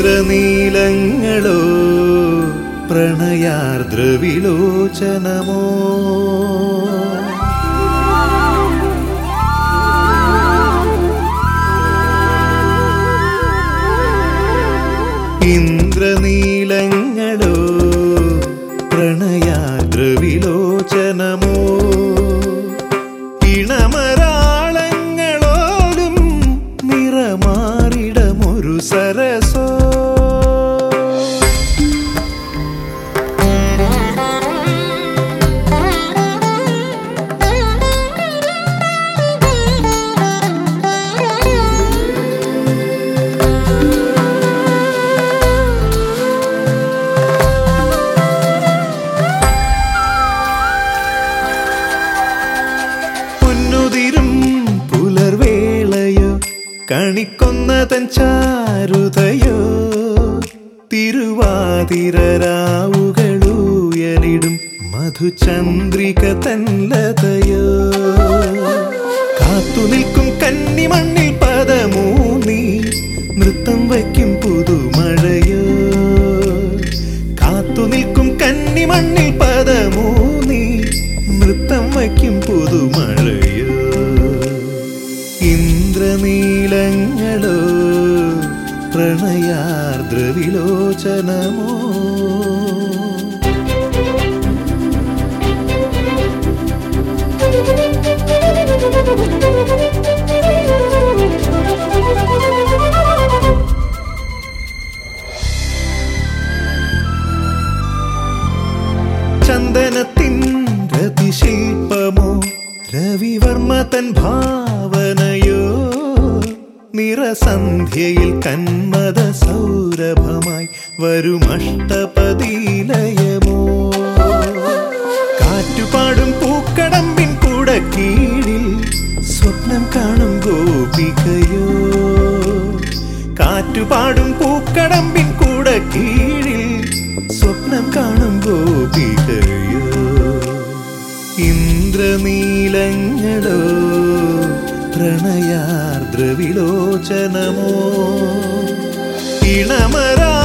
ഇന്ദ്രനീലങ്ങളോ പ്രണയാർദ്രവിലോചനമോ ഇന്ദ്രനീലങ്ങളോ പ്രണയാർദ്രവിലോചനമോ ഇണമരാളങ്ങളോലും നിറമാറിടമൊരു സരസോ പൊന്നുതിരും പുലർവേളയോ കണിക്കൊന്ന തൻ ചാരുതയോ തിരുവാതിരരാവുകളുയരിടും മധുചന്ദ്രിക തൻലതയോ കാത്തുനിൽക്കും കന്നിമണ്ണിൽ പദമൂന്നി നൃത്തം വയ്ക്കും പുതുമഴയോ കാത്തുനിൽക്കും കന്നിമണ്ണിൽ പദമൂന്നി നൃത്തം വയ്ക്കും പുതുമഴയോ ഇന്ദ്രനീലങ്ങളോ പ്രണയാർദ്രവിലോചനമോ ചന്ദനത്തിൻ രതിശില്പമോ രവിവർമ്മ തൻ ഭാവനയോ നിറസന്ധ്യയിൽ കന്മത സൗരഭമായി വരും അഷ്ടപതിലയമോ കാറ്റുപാടും പൂക്കടമ്പിൻ കുടക്കീഴിൽ സ്വപ്നം കാണും ഗോപികയോ കാറ്റുപാടും പൂക്കടമ്പിൻ കുടക്കീഴിൽ സ്വപ്നം കാണും ഗോപികയോ ഇന്ദ്രനീലങ്ങളോ പ്രണയാർദ്രവിലോചനമോ ഇളമരാ